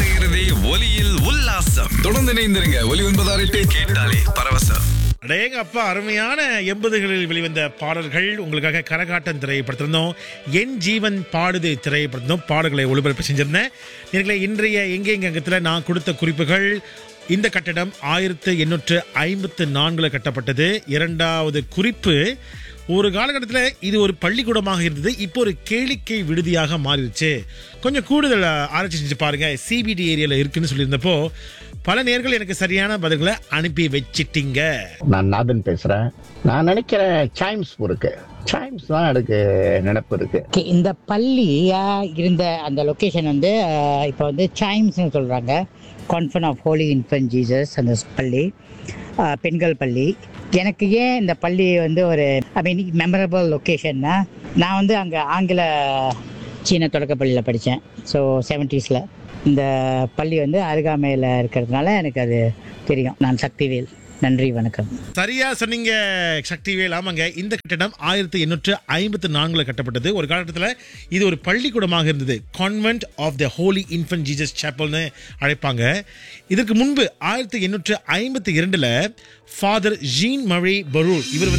இறுதி ஒலியில் உல்லாசம் தொடர்ந்து இணைந்திருங்க ஒலி ஒன்பதாறு எட்டு கேட்டாலே பரவசம் அடேங்க அப்பா அருமையான எண்பதுகளில் வெளிவந்த பாடல்கள் உங்களுக்காக கரகாட்டம் திரைப்படத்திருந்தோம் என் ஜீவன் பாடுது திரைப்படத்திருந்தோம் பாடல்களை ஒளிபரப்பு செஞ்சிருந்தேன் நேர்களே இன்றைய எங்கே எங்க அங்கத்தில் நான் கொடுத்த குறிப்புகள் இந்த கட்டடம் ஆயிரத்து எண்ணூற்று ஐம்பத்து நான்குல கட்டப்பட்டது இரண்டாவது குறிப்பு ஒரு காலகட்டத்தில் இது ஒரு பள்ளிக்கூடமாக இருந்தது இப்போ ஒரு கேளிக்கை விடுதியாக மாறிடுச்சு கொஞ்சம் கூடுதல் ஆராய்ச்சி செஞ்சு பாருங்க சிபிடி ஏரியாவில் இருக்குன்னு சொல்லியிருந்தப்போ பல நேர்கள் எனக்கு சரியான பதில்களை அனுப்பி வச்சிட்டீங்க நான் நாதன் பேசுறேன் நான் நினைக்கிறேன் சைம்ஸ் இருக்கு சைம்ஸ் தான் எனக்கு நினைப்பு இருக்கு Okay, இந்த பள்ளி ஆ, இருந்த அந்த லொக்கேஷன் வந்து இப்போ வந்து சைம்ஸ்னு சொல்கிறாங்க convent of holy infant Jesus அந்த பள்ளி ஆ, பெண்கள் பள்ளி எனக்கு ஏன் இந்த பள்ளி வந்து ஒரு ஐ மீன் மெமரபிள் லொக்கேஷன்னா நான் வந்து அங்கே ஆங்கில சீன தொடக்கப்பள்ளியில் படித்தேன் ஸோ செவன்ட்டீஸில் இந்த பள்ளி வந்து அருகாமையில் இருக்கிறதுனால எனக்கு அது தெரியும் நான் சக்திவேல் நன்றி வணக்கம் சரியா சொன்னீங்க சக்திவேல் ஆமாங்க இந்த கட்டடம் ஆயிரத்தி எண்ணூற்று ஐம்பத்தி நான்குல கட்டப்பட்டது ஒரு காலகட்டத்தில் இது ஒரு பள்ளிக்கூடமாக இருந்தது convent of the holy infant Jesus சேப்பல்னு அழைப்பாங்க இதற்கு முன்பு ஆயிரத்தி எண்ணூற்று ஐம்பத்தி இரண்டுல ஃபாதர் ஜீன் மழை பரூர் இவர் வந்து